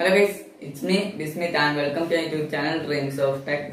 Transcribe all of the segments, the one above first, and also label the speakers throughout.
Speaker 1: hello guys it's me Bismith and welcome to YouTube channel dreams of tech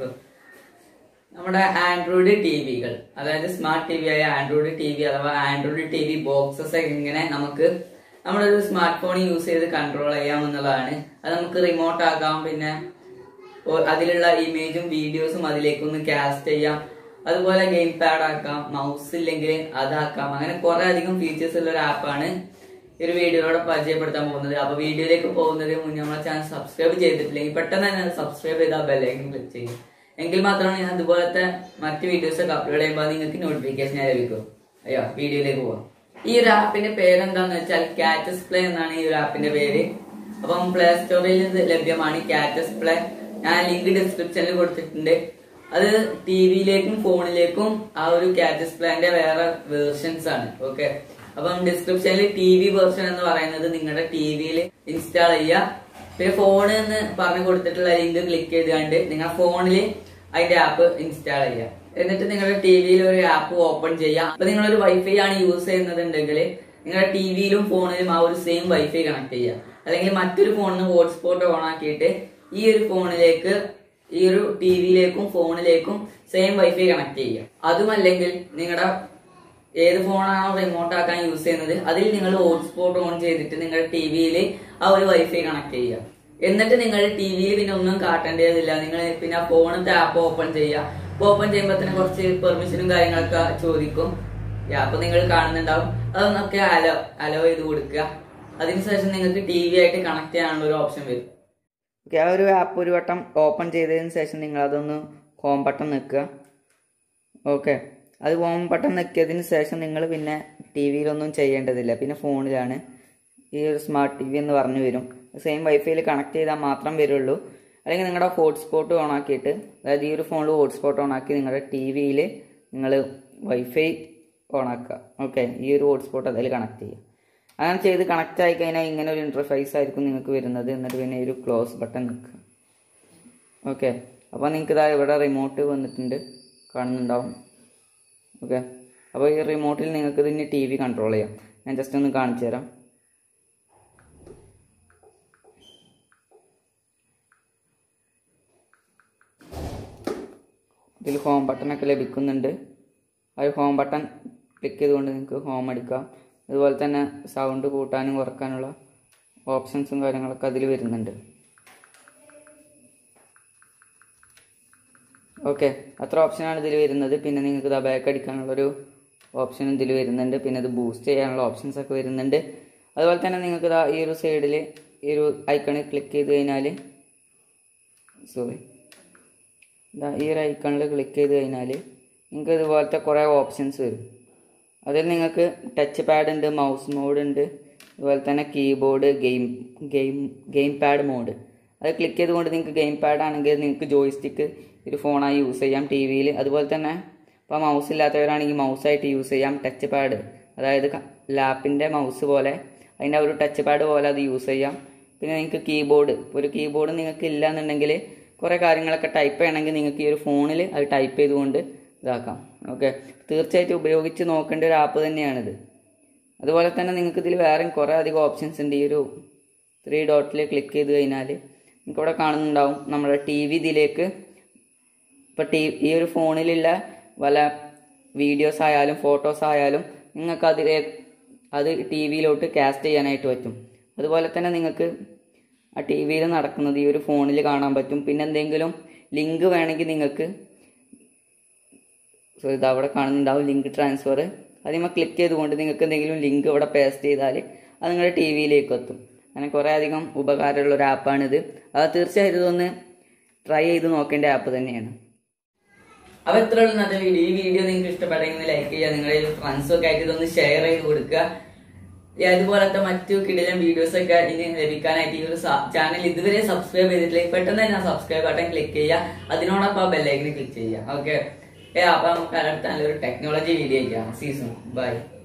Speaker 1: നമ്മുടെ android T വികൾ അതായത് smart T V ആയ android T V അഥവാ android T V boxes ഇങ്ങനെ നമുക്ക് നമ്മുടെ ഒരു സ്മാർട്ട് ഫോൺ യൂസ് ചെയ്ത് കൺട്രോൾ ചെയ്യാം എന്നുള്ളതാണ് അത് നമുക്ക് റിമോട്ട് ആക്കാം പിന്നെ ഓ- അതിലുള്ള ഇമേജും വീഡിയോസും അതിലേക്കൊന്ന് കാസ്റ്റ് ചെയ്യാം അതുപോലെ ഗെയിം പാഡ് ആക്കാം മൗസ് ഇല്ലെങ്കിൽ അതാക്കാം അങ്ങനെ കുറെ അധികം ഫീച്ചേഴ്സ് ഉള്ള ഒരു ആപ്പാണ് ഈ ഒരു വീഡിയോയിലൂടെ പരിചയപ്പെടുത്താൻ പോകുന്നത് അപ്പൊ വീഡിയോയിലേക്ക് പോകുന്നതിന് മുന്നേ നമ്മളെ ചാനൽ സബ്സ്ക്രൈബ് ചെയ്തിട്ടില്ലെങ്കിൽ പെട്ടെന്ന് തന്നെ സബ്സ്ക്രൈബ് ചെയ്താൽ ബെല്ലൈക്കൻ ക്ലിക്ക് ചെയ്യും എങ്കിൽ മാത്രമാണ് ഞാൻ അതുപോലത്തെ മറ്റ് വീഡിയോസ് ഒക്കെ അപ്ലോഡ് ചെയ്യുമ്പോൾ നിങ്ങൾക്ക് നോട്ടിഫിക്കേഷൻ ലഭിക്കും അയ്യോ വീഡിയോയിലേക്ക് പോവാം ഈ ഒരു ആപ്പിന്റെ പേര് എന്താന്ന് വെച്ചാൽ കാറ്റസ് പ്ലേ എന്നാണ് ഈ ഒരു ആപ്പിന്റെ പേര് അപ്പം പ്ലേ സ്റ്റോറിൽ ഇത് ലഭ്യമാണ് കാറ്റസ് പ്ലേ ഞാൻ ലിങ്ക് ഡിസ്ക്രിപ്ഷനിൽ കൊടുത്തിട്ടുണ്ട് അത് ടി വിയിലേക്കും ഫോണിലേക്കും ആ ഒരു കാറ്റസ് പ്ലാന്റെ വേറെ വേർഷൻസ് ആണ് ഓക്കെ അപ്പം ഡിസ്ക്രിപ്ഷനിൽ ടി വി വേർഷൻ എന്ന് പറയുന്നത് നിങ്ങളുടെ ടി വിയിൽ ഇൻസ്റ്റാൾ ചെയ്യുക പിന്നെ ഫോൺ എന്ന് പറഞ്ഞു കൊടുത്തിട്ടുള്ള ലിങ്ക് ക്ലിക്ക് ചെയ്തുകൊണ്ട് നിങ്ങളുടെ ഫോണിൽ അതിന്റെ ആപ്പ് ഇൻസ്റ്റാൾ ചെയ്യുക എന്നിട്ട് നിങ്ങളുടെ ടി വിയിൽ ഒരു ആപ്പ് ഓപ്പൺ ചെയ്യുക അപ്പൊ നിങ്ങളൊരു വൈഫൈ ആണ് യൂസ് ചെയ്യുന്നതുണ്ടെങ്കിൽ നിങ്ങളുടെ ടി വിയിലും ഫോണിലും ആ ഒരു സെയിം വൈഫൈ കണക്ട് ചെയ്യുക അല്ലെങ്കിൽ മറ്റൊരു ഫോണിൽ നിന്ന് ഹോട്ട്സ്പോട്ട് ഓൺ ആക്കിയിട്ട് ഈ ഒരു ഫോണിലേക്ക് ഈ ഒരു ടി വിയിലേക്കും ഫോണിലേക്കും സെയിം വൈഫൈ കണക്ട് ചെയ്യുക അതുമല്ലെങ്കിൽ നിങ്ങളുടെ ഏത് ഫോണാണോ റിമോട്ട് ആക്കാൻ യൂസ് ചെയ്യുന്നത് അതിൽ നിങ്ങൾ ഹോട്ട്സ്പോട്ട് ഓൺ ചെയ്തിട്ട് നിങ്ങളുടെ ടി വിയിൽ ആ ഒരു വൈഫൈ കണക്ട് ചെയ്യുക എന്നിട്ട് നിങ്ങൾ ടി വിയിൽ പിന്നെ ഒന്നും കാട്ടേണ്ടതില്ല നിങ്ങൾ പിന്നെ ആ ഫോണിന്റെ ആപ്പ് ഓപ്പൺ ചെയ്യുക അപ്പൊ ഓപ്പൺ ചെയ്യുമ്പോൾ തന്നെ കുറച്ച് പെർമിഷനും കാര്യങ്ങളൊക്കെ ചോദിക്കും Yeah, അപ്പൊ നിങ്ങൾ കാണുന്നുണ്ടാവും അതൊന്നൊക്കെ അലോ അലോ ചെയ്ത് കൊടുക്കുക അതിനുശേഷം നിങ്ങൾക്ക് ടി വി ആയിട്ട് കണക്ട് ചെയ്യാനുള്ള ഒരു ഓപ്ഷൻ വരും ഓക്കെ ആ ഒരു ആപ്പ് ഒരു വട്ടം ഓപ്പൺ ചെയ്തതിന് ശേഷം നിങ്ങൾ അതൊന്ന് ഹോം ബട്ടൺ നിൽക്കുക ഓക്കെ അത് ഹോം ബട്ടൺ നിൽക്കിയതിന് ശേഷം നിങ്ങൾ പിന്നെ ടി വിയിലൊന്നും ചെയ്യേണ്ടതില്ല പിന്നെ ഫോണിലാണ് ഈ ഒരു സ്മാർട്ട് ടി വി എന്ന് പറഞ്ഞു വരും സെയിം വൈഫൈയിൽ കണക്ട് ചെയ്താൽ മാത്രം വരുള്ളൂ അല്ലെങ്കിൽ നിങ്ങളുടെ ഹോട്ട്സ്പോട്ട് ഓൺ ആക്കിയിട്ട് അതായത് ഈ ഒരു ഫോണിൽ ഹോട്ട്സ്പോട്ട് ഓൺ ആക്കി നിങ്ങളുടെ ടി വിയിൽ നിങ്ങൾ വൈഫൈ ഓൺ ആക്കുക ഓക്കെ ഈ ഒരു ഹോട്ട്സ്പോട്ട് അതിൽ കണക്ട് ചെയ്യുക അങ്ങനെ ചെയ്ത് കണക്ട് ആയി കഴിഞ്ഞാൽ ഇങ്ങനെ ഒരു ഇൻ്റർഫേസ് ആയിരിക്കും നിങ്ങൾക്ക് വരുന്നത് എന്നിട്ട് പിന്നെ ഈ ഒരു ക്ലോസ് ബട്ടൺ നിൽക്കുക ഓക്കെ അപ്പോൾ നിങ്ങൾക്ക് ഇതാ ഇവിടെ റിമോട്ട് വന്നിട്ടുണ്ട് കാണുന്നുണ്ടാവും ഓക്കെ അപ്പോൾ ഈ റിമോട്ടിൽ നിങ്ങൾക്ക് ഇതിന് ടി വി കൺട്രോൾ ചെയ്യാം ഞാൻ ജസ്റ്റ് ഒന്ന് കാണിച്ചു തരാം ഇതിൽ ഹോം ബട്ടണൊക്കെ ലഭിക്കുന്നുണ്ട് ആ ഹോം ബട്ടൺ ക്ലിക്ക് ചെയ്തുകൊണ്ട് നിങ്ങൾക്ക് ഹോം അടിക്കാം അതുപോലെ തന്നെ സൗണ്ട് കൂട്ടാനും കുറക്കാനുള്ള ഓപ്ഷൻസും കാര്യങ്ങളൊക്കെ അതിൽ വരുന്നുണ്ട് ഓക്കെ അത്ര ഓപ്ഷനാണ് ഇതിൽ വരുന്നത് പിന്നെ നിങ്ങൾക്ക് ഇതാ ബാക്ക് അടിക്കാനുള്ളൊരു ഓപ്ഷനും ഇതിൽ വരുന്നുണ്ട് പിന്നെ ഇത് ബൂസ്റ്റ് ചെയ്യാനുള്ള ഓപ്ഷൻസ് ഒക്കെ വരുന്നുണ്ട് അതുപോലെ തന്നെ നിങ്ങൾക്ക് ഇതാ ഈ ഒരു സൈഡിൽ ഈ ഒരു ഐക്കണിൽ ക്ലിക്ക് ചെയ്ത് കഴിഞ്ഞാൽ സോറി ഇതാ ഈ ഒരു ഐക്കണിൽ ക്ലിക്ക് ചെയ്ത് കഴിഞ്ഞാൽ നിങ്ങൾക്ക് ഇതുപോലത്തെ കുറേ ഓപ്ഷൻസ് വരും അതിൽ നിങ്ങൾക്ക് ടച്ച് പാഡ് ഉണ്ട് മൗസ് മോഡ് ഉണ്ട് അതുപോലെ തന്നെ keyboard game game game pad mode അത് ക്ലിക്ക് ചെയ്തുകൊണ്ട് നിങ്ങൾക്ക് ഗെയിം പാഡ് ആണെങ്കിൽ നിങ്ങൾക്ക് ജോയിസ്റ്റിക്ക് ഒരു ഫോണായി യൂസ് ചെയ്യാം ടി വിയിൽ അതുപോലെ തന്നെ ഇപ്പോൾ മൗസ് ഇല്ലാത്തവരാണെങ്കിൽ മൗസായിട്ട് യൂസ് ചെയ്യാം ടച്ച് പാഡ് അതായത് ലാപ്പിൻ്റെ മൗസ് പോലെ അതിൻ്റെ ആ ഒരു ടച്ച് പാഡ് പോലെ അത് യൂസ് ചെയ്യാം പിന്നെ നിങ്ങൾക്ക് കീബോർഡ് ഒരു കീബോർഡ് നിങ്ങൾക്ക് ഇല്ല എന്നുണ്ടെങ്കിൽ കുറേ കാര്യങ്ങളൊക്കെ ടൈപ്പ് ചെയ്യണമെങ്കിൽ നിങ്ങൾക്ക് ഈ ഒരു ഫോണിൽ അത് ടൈപ്പ് ചെയ്തുകൊണ്ട് ഇതാക്കാം ഓക്കെ തീർച്ചയായിട്ടും ഉപയോഗിച്ച് നോക്കേണ്ട ഒരു ആപ്പ് തന്നെയാണിത് അതുപോലെ തന്നെ നിങ്ങൾക്ക് ഇതിൽ വേറെയും കുറേ അധികം ഓപ്ഷൻസ് ഉണ്ട് ഈ ഒരു ത്രീ ഡോട്ടിൽ ക്ലിക്ക് ചെയ്ത് കഴിഞ്ഞാൽ നിങ്ങൾക്ക് ഇവിടെ കാണുന്നുണ്ടാവും നമ്മുടെ ടി വി ഇതിലേക്ക് ഇപ്പോൾ ടി ഈ ഒരു ഫോണിലുള്ള വല്ല വീഡിയോസ് ആയാലും ഫോട്ടോസ് ആയാലും നിങ്ങൾക്ക് അതിലെ അത് ടി വിയിലോട്ട് കാസ്റ്റ് ചെയ്യാനായിട്ട് പറ്റും അതുപോലെ തന്നെ നിങ്ങൾക്ക് ആ ടി വിയിൽ നടക്കുന്നത് ഈ ഒരു ഫോണിൽ കാണാൻ പറ്റും പിന്നെ എന്തെങ്കിലും ലിങ്ക് വേണമെങ്കിൽ നിങ്ങൾക്ക് സോ ഇത് അവിടെ കാണുന്നുണ്ടാവും ലിങ്ക് ട്രാൻസ്ഫർ അതിന്മേൽ ക്ലിക്ക് ചെയ്തുകൊണ്ട് നിങ്ങൾക്ക് എന്തെങ്കിലും ലിങ്ക് ഇവിടെ പേസ്റ്റ് ചെയ്താൽ അത് നിങ്ങളുടെ ടി വിയിലേക്ക് എത്തും അങ്ങനെ കുറേ അധികം ഉപകാരമുള്ള ഒരു ആപ്പാണിത് അത് തീർച്ചയായിട്ടും ഇതൊന്ന് ട്രൈ ചെയ്ത് നോക്കേണ്ട ആപ്പ് തന്നെയാണ് അപ്പൊ ഇത്ര ഉള്ളൂ ഇന്നത്തെ വീഡിയോ ഈ വീഡിയോ നിങ്ങൾക്ക് ഇഷ്ടപ്പെട്ടെങ്കിൽ ലൈക്ക് ചെയ്യുക നിങ്ങളുടെ ഫ്രണ്ട്സും ഒക്കെ ആയിട്ട് ഇതൊന്ന് ഷെയർ ചെയ്ത് കൊടുക്കുക ഈ അതുപോലത്തെ മറ്റു കിടിലൻ വീഡിയോസ് ഒക്കെ ഇനി ലഭിക്കാനായിട്ട് ഈ ഒരു ചാനൽ ഇതുവരെ സബ്സ്ക്രൈബ് ചെയ്തിട്ടില്ലെങ്കിൽ പെട്ടെന്ന് തന്നെ സബ്സ്ക്രൈബ് ബട്ടൺ ക്ലിക്ക് ചെയ്യുക അതിനോടൊപ്പം ആ ബെല്ലൈക്കന് ക്ലിക്ക് ചെയ്യുക ഓക്കെ ഏ അപ്പൊ നമുക്ക് അടുത്ത നല്ലൊരു ടെക്നോളജി വീഡിയോ ചെയ്യാം സീസൺ ബൈ